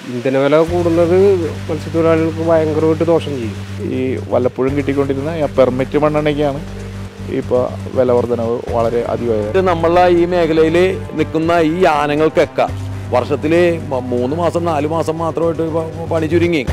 ഇന്ധനവില കൂടുന്നത് മത്സ്യത്തൊഴിലാളികൾക്ക് ഭയങ്കരമായിട്ട് ദോഷം ചെയ്യും ഈ വല്ലപ്പോഴും കിട്ടിക്കൊണ്ടിരുന്ന ഈ പെർമിറ്റ് മണ്ണെണ്ണയ്ക്കാണ് ഇപ്പോൾ വില വർധനവ് വളരെ അധികമായത് ഇത് നമ്മളെ ഈ മേഖലയിൽ നിൽക്കുന്ന ഈ ആനകൾക്കൊക്കെ വർഷത്തിൽ മൂന്ന് മാസം നാല് മാസം മാത്രമായിട്ട് പ- പണി ചുരുങ്ങി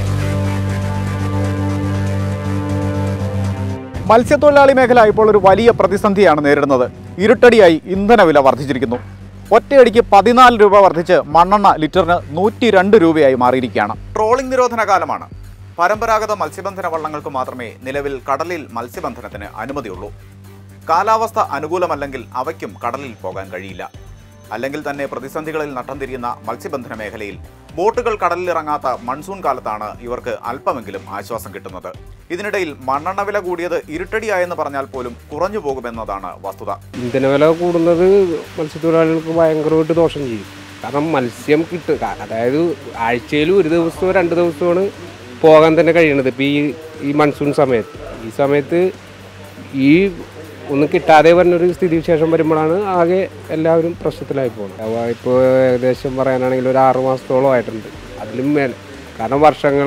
മത്സ്യത്തൊഴിലാളി മേഖല ഇപ്പോൾ ഒരു വലിയ പ്രതിസന്ധിയാണ് നേരിടുന്നത് ഇരുട്ടടിയായി ഇന്ധനവില വർദ്ധിച്ചിരിക്കുന്നു ഒറ്റയടിക്ക് പതിനാല് രൂപ വർദ്ധിച്ച് മണ്ണെണ്ണ ലിറ്ററിന് നൂറ്റി രണ്ട് രൂപയായി മാറിയിരിക്കുകയാണ് ട്രോളിംഗ് നിരോധന കാലമാണ് പരമ്പരാഗത മത്സ്യബന്ധന വള്ളങ്ങൾക്ക് മാത്രമേ നിലവിൽ കടലിൽ മത്സ്യബന്ധനത്തിന് അനുമതിയുള്ളൂ കാലാവസ്ഥ അനുകൂലമല്ലെങ്കിൽ അവയ്ക്കും കടലിൽ പോകാൻ കഴിയില്ല അല്ലെങ്കിൽ തന്നെ പ്രതിസന്ധികളിൽ നട്ടം തിരിയുന്ന മത്സ്യബന്ധന മേഖലയിൽ ബോട്ടുകൾ കടലിലിറങ്ങാത്ത മൺസൂൺ കാലത്താണ് ഇവർക്ക് അല്പമെങ്കിലും ആശ്വാസം കിട്ടുന്നത് ഇതിനിടയിൽ മണ്ണെണ്ണ വില കൂടിയത് ഇരുട്ടടിയായെന്ന് പറഞ്ഞാൽ പോലും കുറഞ്ഞു പോകുമെന്നതാണ് വസ്തുത ഇന്ധനവില കൂടുന്നത് മത്സ്യത്തൊഴിലാളികൾക്ക് ഭയങ്കരമായിട്ട് ദോഷം ചെയ്യും കാരണം മത്സ്യം കിട്ടുക അതായത് ആഴ്ചയിൽ ഒരു ദിവസമോ രണ്ട് ദിവസമാണ് പോകാൻ തന്നെ കഴിയണത് ഇപ്പോൾ ഈ ഈ മൺസൂൺ സമയത്ത് ഈ സമയത്ത് ഈ ഒന്നും കിട്ടാതെ വരുന്നൊരു സ്ഥിതിവിശേഷം വരുമ്പോഴാണ് ആകെ എല്ലാവരും പ്രശ്നത്തിലായി പോകുന്നത് അപ്പോൾ ഇപ്പോൾ ഏകദേശം പറയാനാണെങ്കിൽ ഒരു ആറ് മാസത്തോളം ആയിട്ടുണ്ട് അതിലും മേലെ കാരണം വർഷങ്ങൾ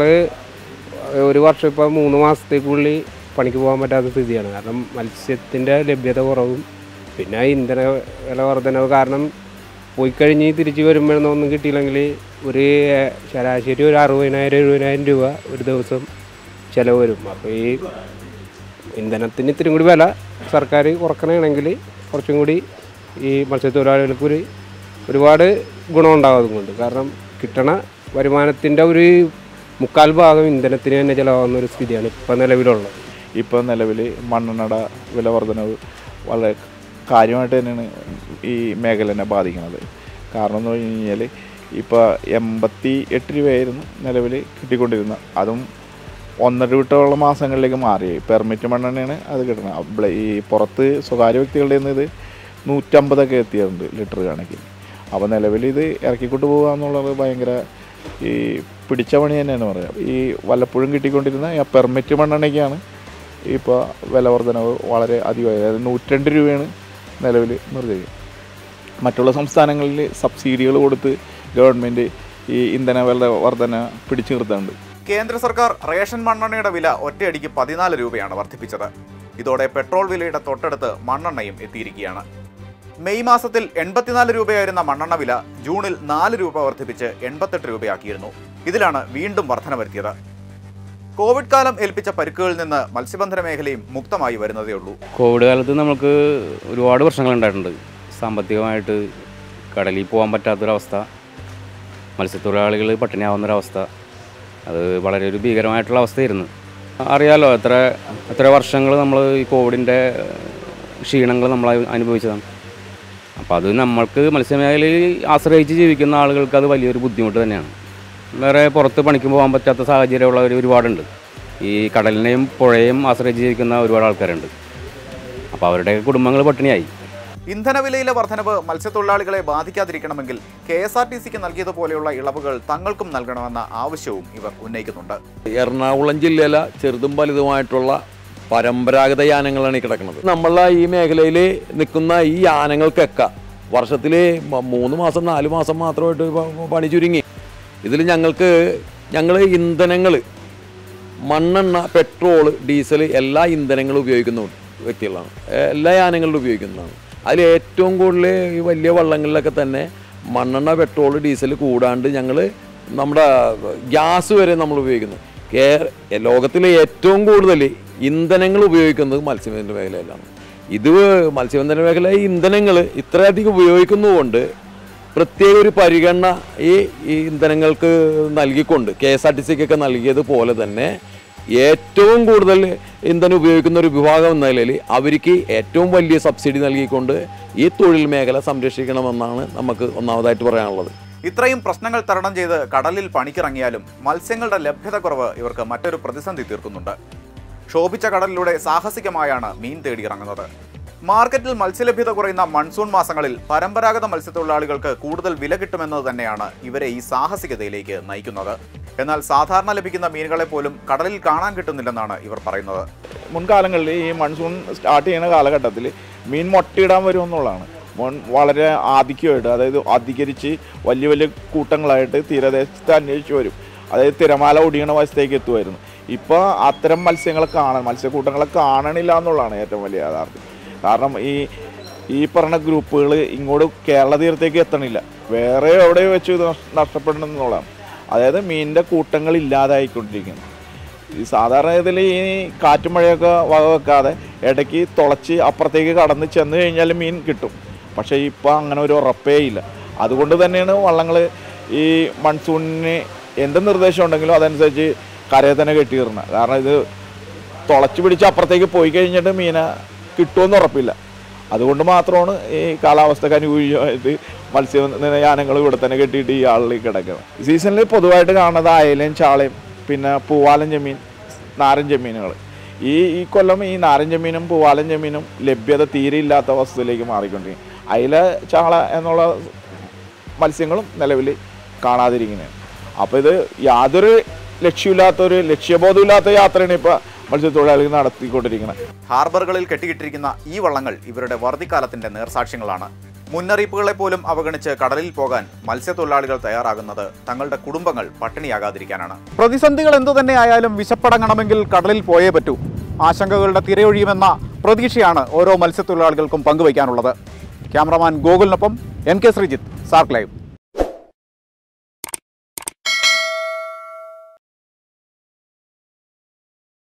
ഒരു വർഷം ഇപ്പോൾ മൂന്ന് മാസത്തേക്കുള്ളിൽ പണിക്ക് പോകാൻ പറ്റാത്ത സ്ഥിതിയാണ് കാരണം മത്സ്യത്തിൻ്റെ ലഭ്യത കുറവും പിന്നെ ഇന്ധന വില വർധനവ് കാരണം പോയി കഴിഞ്ഞ് തിരിച്ച് വരുമ്പോഴൊന്നും ഒന്നും കിട്ടിയില്ലെങ്കിൽ ഒരു ഏഹ്, ശരാശരി ഒരു അറുപതിനായിരം എഴുപതിനായിരം രൂപ ഒരു ദിവസം ചിലവ് വരും അപ്പോൾ ഈ ഇന്ധനത്തിന് ഇത്തിരി കൂടി വില സർക്കാർ കുറക്കണമെങ്കിൽ കുറച്ചും കൂടി ഈ മത്സ്യത്തൊഴിലാളികൾക്ക് ഒരു ഒരുപാട് ഗുണമുണ്ടാകും അതുകൊണ്ട് കാരണം കിട്ടണ വരുമാനത്തിൻ്റെ ഒരു മുക്കാൽ ഭാഗം ഇന്ധനത്തിന് തന്നെ ചിലവാകുന്ന ഒരു സ്ഥിതിയാണ് ഇപ്പം നിലവിലുള്ളത് ഇപ്പോൾ നിലവിൽ മണ്ണെണ്ണയുടെ വില വർധനവ് വളരെ കാര്യമായിട്ട് തന്നെയാണ് ഈ മേഖലനെ ബാധിക്കുന്നത് കാരണം എന്ന് പറഞ്ഞു കഴിഞ്ഞാൽ ഇപ്പോൾ എൺപത്തി എട്ട് രൂപയായിരുന്നു നിലവിൽ കിട്ടിക്കൊണ്ടിരുന്നത് അതും ഒന്നര വിട്ടോളം മാസങ്ങളിലേക്ക് മാറി പെർമിറ്റ് മണ്ണെണ്ണയാണ് അത് കിട്ടുന്നത് അപ്പോൾ ഈ പുറത്ത് സ്വകാര്യ വ്യക്തികളുടെ നിന്ന് ഇത് നൂറ്റമ്പതൊക്കെ എത്തിയിട്ടുണ്ട് ലിറ്റർ കണക്കിൽ അപ്പോൾ നിലവിൽ ഇത് ഇറക്കിക്കൊണ്ട് പോകുക എന്നുള്ളത് ഭയങ്കര ഈ പിടിച്ച പണി തന്നെയാണ് പറയാം ഈ വല്ലപ്പോഴും കിട്ടിക്കൊണ്ടിരുന്ന ഈ പെർമിറ്റ് മണ്ണെണ്ണയ്ക്കാണ് ഇപ്പോൾ വില വർധനവ് വളരെ അധികമായി അതായത് നൂറ്റിരണ്ട് രൂപയാണ് നിലവിൽ നിർദ്ദേശിക്കുന്നത് മറ്റുള്ള സംസ്ഥാനങ്ങളിൽ സബ്സിഡികൾ കൊടുത്ത് ഗവൺമെൻറ് ഈ ഇന്ധന വില വർധന പിടിച്ചു നിർത്തുന്നുണ്ട് കേന്ദ്ര സർക്കാർ റേഷൻ മണ്ണെണ്ണയുടെ വില ഒറ്റയടിക്ക് പതിനാല് രൂപയാണ് വർദ്ധിപ്പിച്ചത് ഇതോടെ പെട്രോൾ വിലയുടെ തൊട്ടടുത്ത് മണ്ണെണ്ണയും എത്തിയിരിക്കുകയാണ് മെയ് മാസത്തിൽ എൺപത്തിനാല് രൂപയായിരുന്ന മണ്ണെണ്ണ വില ജൂണിൽ നാല് രൂപ വർദ്ധിപ്പിച്ച് എൺപത്തെട്ട് രൂപയാക്കിയിരുന്നു ഇതിലാണ് വീണ്ടും വർധന വരുത്തിയത് കോവിഡ് കാലം ഏൽപ്പിച്ച പരിക്കുകളിൽ നിന്ന് മത്സ്യബന്ധന മേഖലയും മുക്തമായി വരുന്നതേ ഉള്ളൂ കോവിഡ് കാലത്ത് നമുക്ക് ഒരുപാട് പ്രശ്നങ്ങളുണ്ടായിട്ടുണ്ട് സാമ്പത്തികമായിട്ട് കടലിൽ പോകാൻ പറ്റാത്തൊരവസ്ഥ മത്സ്യത്തൊഴിലാളികൾ പട്ടിണിയാവുന്നൊരവസ്ഥ അത് വളരെ ഒരു ഭീകരമായിട്ടുള്ള അവസ്ഥയായിരുന്നു അറിയാലോ എത്ര എത്ര വർഷങ്ങൾ നമ്മൾ ഈ കോവിഡിൻ്റെ ക്ഷീണങ്ങൾ നമ്മൾ അനുഭവിച്ചതാണ് അപ്പോൾ അത് നമ്മൾക്ക് മത്സ്യമേഖലയിൽ ആശ്രയിച്ച് ജീവിക്കുന്ന ആളുകൾക്ക് അത് വലിയൊരു ബുദ്ധിമുട്ട് തന്നെയാണ് വേറെ പുറത്ത് പണിക്ക് പോകാൻ പറ്റാത്ത സാഹചര്യമുള്ളവർ ഒരുപാടുണ്ട് ഈ കടലിനെയും പുഴയും ആശ്രയിച്ച് ജീവിക്കുന്ന ഒരുപാട് ആൾക്കാരുണ്ട് അപ്പോൾ അവരുടെ കുടുംബങ്ങൾ പട്ടിണിയായി ഇന്ധനവിലയിലെ വർധനവ് മത്സ്യത്തൊഴിലാളികളെ ബാധിക്കാതിരിക്കണമെങ്കിൽ കെ എസ് ആർ ടി സിക്ക് നൽകിയതുപോലെയുള്ള ഇളവുകൾ തങ്ങൾക്കും നൽകണമെന്ന ആവശ്യവും ഇവർ ഉന്നയിക്കുന്നുണ്ട് എറണാകുളം ജില്ലയിലെ ചെറുതും വലുതുമായിട്ടുള്ള പരമ്പരാഗത യാനങ്ങളാണ് ഈ കിടക്കുന്നത് നമ്മളെ ഈ മേഖലയിൽ നിൽക്കുന്ന ഈ യാനങ്ങൾക്കൊക്കെ വർഷത്തിൽ മൂന്ന് മാസം നാല് മാസം മാത്രമായിട്ട് പ- പണി ചുരുങ്ങി ഇതിൽ ഞങ്ങൾക്ക് ഞങ്ങൾ ഇന്ധനങ്ങൾ മണ്ണെണ്ണ പെട്രോൾ ഡീസൽ എല്ലാ ഇന്ധനങ്ങളും ഉപയോഗിക്കുന്ന വ്യക്തികളാണ് എല്ലാ യാനങ്ങളിലും ഉപയോഗിക്കുന്നതാണ് അതിൽ ഏറ്റവും കൂടുതൽ ഈ വലിയ വള്ളങ്ങളിലൊക്കെ തന്നെ മണ്ണെണ്ണ പെട്രോൾ ഡീസൽ കൂടാണ്ട് ഞങ്ങൾ നമ്മുടെ ഗ്യാസ് വരെ നമ്മൾ ഉപയോഗിക്കുന്നു കേ- ലോകത്തിലെ ഏറ്റവും കൂടുതൽ ഇന്ധനങ്ങൾ ഉപയോഗിക്കുന്നത് മത്സ്യബന്ധന മേഖലയിലാണ് ഇത് മത്സ്യബന്ധന മേഖല ഇന്ധനങ്ങൾ ഇത്രയധികം ഉപയോഗിക്കുന്നതുകൊണ്ട് പ്രത്യേക ഒരു പരിഗണന ഈ ഈ ഇന്ധനങ്ങൾക്ക് നൽകിക്കൊണ്ട് കെ എസ് ആർ ടി സിക്കൊക്കെ നൽകിയതുപോലെ തന്നെ ഏറ്റവും കൂടുതൽ ഇന്ധനം ഉപയോഗിക്കുന്ന ഒരു വിഭാഗം എന്ന നിലയിൽ അവർക്ക് ഏറ്റവും വലിയ സബ്സിഡി നൽകിക്കൊണ്ട് ഈ തൊഴിൽ മേഖല സംരക്ഷിക്കണമെന്നാണ് നമുക്ക് ഒന്നാമതായിട്ട് പറയാനുള്ളത് ഇത്രയും പ്രശ്നങ്ങൾ തരണം ചെയ്ത് കടലിൽ പണിക്കിറങ്ങിയാലും മത്സ്യങ്ങളുടെ ലഭ്യതക്കുറവ് ഇവർക്ക് മറ്റൊരു പ്രതിസന്ധി തീർക്കുന്നുണ്ട് ശോഭിച്ച കടലിലൂടെ സാഹസികമായാണ് മീൻ തേടിയിറങ്ങുന്നത് മാർക്കറ്റിൽ മത്സ്യലഭ്യത കുറയുന്ന മൺസൂൺ മാസങ്ങളിൽ പരമ്പരാഗത മത്സ്യത്തൊഴിലാളികൾക്ക് കൂടുതൽ വില കിട്ടുമെന്നത് തന്നെയാണ് ഇവരെ ഈ സാഹസികതയിലേക്ക് നയിക്കുന്നത് എന്നാൽ സാധാരണ ലഭിക്കുന്ന മീനുകളെ പോലും കടലിൽ കാണാൻ കിട്ടുന്നില്ലെന്നാണ് ഇവർ പറയുന്നത് മുൻകാലങ്ങളിൽ ഈ മൺസൂൺ സ്റ്റാർട്ട് ചെയ്യുന്ന കാലഘട്ടത്തിൽ മീൻ മുട്ടയിടാൻ വരും എന്നുള്ളതാണ് മുൻ വളരെ ആധിക്യമായിട്ട് അതായത് അധികരിച്ച് വലിയ വലിയ കൂട്ടങ്ങളായിട്ട് തീരദേശത്ത് അന്വേഷിച്ച് വരും അതായത് തിരമാല ഒടിയണ വശത്തേക്ക് എത്തുമായിരുന്നു ഇപ്പോൾ അത്തരം മത്സ്യങ്ങളെ കാണാൻ മത്സ്യക്കൂട്ടങ്ങളെ കാണണില്ല എന്നുള്ളതാണ് ഏറ്റവും വലിയ യാഥാർത്ഥ്യം കാരണം ഈ ഈ പറഞ്ഞ ഗ്രൂപ്പുകൾ ഇങ്ങോട്ട് കേരള തീരത്തേക്ക് എത്തണില്ല വേറെ എവിടെ വെച്ച് ഇത് നഷ്- നഷ്ടപ്പെടണം എന്നുള്ളതാണ് അതായത് മീനിൻ്റെ കൂട്ടങ്ങൾ ഇല്ലാതായിക്കൊണ്ടിരിക്കുന്നു ഈ സാധാരണ ഇതിൽ ഈ കാറ്റും മഴയൊക്കെ വക വെക്കാതെ ഇടയ്ക്ക് തുളച്ച് അപ്പുറത്തേക്ക് കടന്ന് ചെന്ന് കഴിഞ്ഞാൽ മീൻ കിട്ടും പക്ഷേ ഇപ്പോൾ അങ്ങനെ ഒരു ഉറപ്പേ ഇല്ല അതുകൊണ്ട് തന്നെയാണ് വള്ളങ്ങൾ ഈ മൺസൂണിന് എന്ത് നിർദ്ദേശം ഉണ്ടെങ്കിലും അതനുസരിച്ച് കരയെ തന്നെ കെട്ടിയിടുന്നത് കാരണം ഇത് തുളച്ച് പിടിച്ച് അപ്പുറത്തേക്ക് പോയി കഴിഞ്ഞിട്ട് മീനെ കിട്ടുമെന്ന് ഉറപ്പില്ല അതുകൊണ്ട് മാത്രമാണ് ഈ കാലാവസ്ഥക്ക് അനുകൂലമായിട്ട് മത്സ്യയാനങ്ങൾ ഇവിടെ തന്നെ കെട്ടിയിട്ട് ഈ ആളിൽ കിടക്കുന്നത് സീസണിൽ പൊതുവായിട്ട് കാണുന്നത് അയലയും ചാളയും പിന്നെ പൂവാലൻ ചെമ്മീൻ നാരൻ ചെമ്മീനുകൾ ഈ ഈ കൊല്ലം ഈ നാരൻ ചെമ്മീനും പൂവാലൻ ചെമ്മീനും ലഭ്യത തീരെ ഇല്ലാത്ത വസ്തുവിലേക്ക് മാറിക്കൊണ്ടിരിക്കും അയില ചാള എന്നുള്ള മത്സ്യങ്ങളും നിലവിൽ കാണാതിരിക്കുന്നതാണ് അപ്പോൾ ഇത് യാതൊരു ലക്ഷ്യമില്ലാത്തൊരു ലക്ഷ്യബോധമില്ലാത്ത യാത്രയാണ് ഇപ്പോൾ മത്സ്യത്തൊഴിലാളികൾ നടത്തിക്കൊണ്ടിരിക്കുന്നത് ഹാർബറുകളിൽ കെട്ടിയിട്ടിരിക്കുന്ന ഈ വള്ളങ്ങൾ ഇവരുടെ വറുതിക്കാലത്തിന്റെ നേർസാക്ഷ്യങ്ങളാണ് മുന്നറിയിപ്പുകളെ പോലും അവഗണിച്ച് കടലിൽ പോകാൻ മത്സ്യത്തൊഴിലാളികൾ തയ്യാറാകുന്നത് തങ്ങളുടെ കുടുംബങ്ങൾ പട്ടിണിയാകാതിരിക്കാനാണ് പ്രതിസന്ധികൾ എന്തു തന്നെയായാലും വിശപ്പടങ്ങണമെങ്കിൽ കടലിൽ പോയേ പറ്റൂ ആശങ്കകളുടെ തിരയൊഴിയുമെന്ന പ്രതീക്ഷയാണ് ഓരോ മത്സ്യത്തൊഴിലാളികൾക്കും പങ്കുവയ്ക്കാനുള്ളത് ക്യാമറമാൻ ഗോകുലിനൊപ്പം എൻ കെ ശ്രീജിത്ത് സാർക്ക് ലൈവ്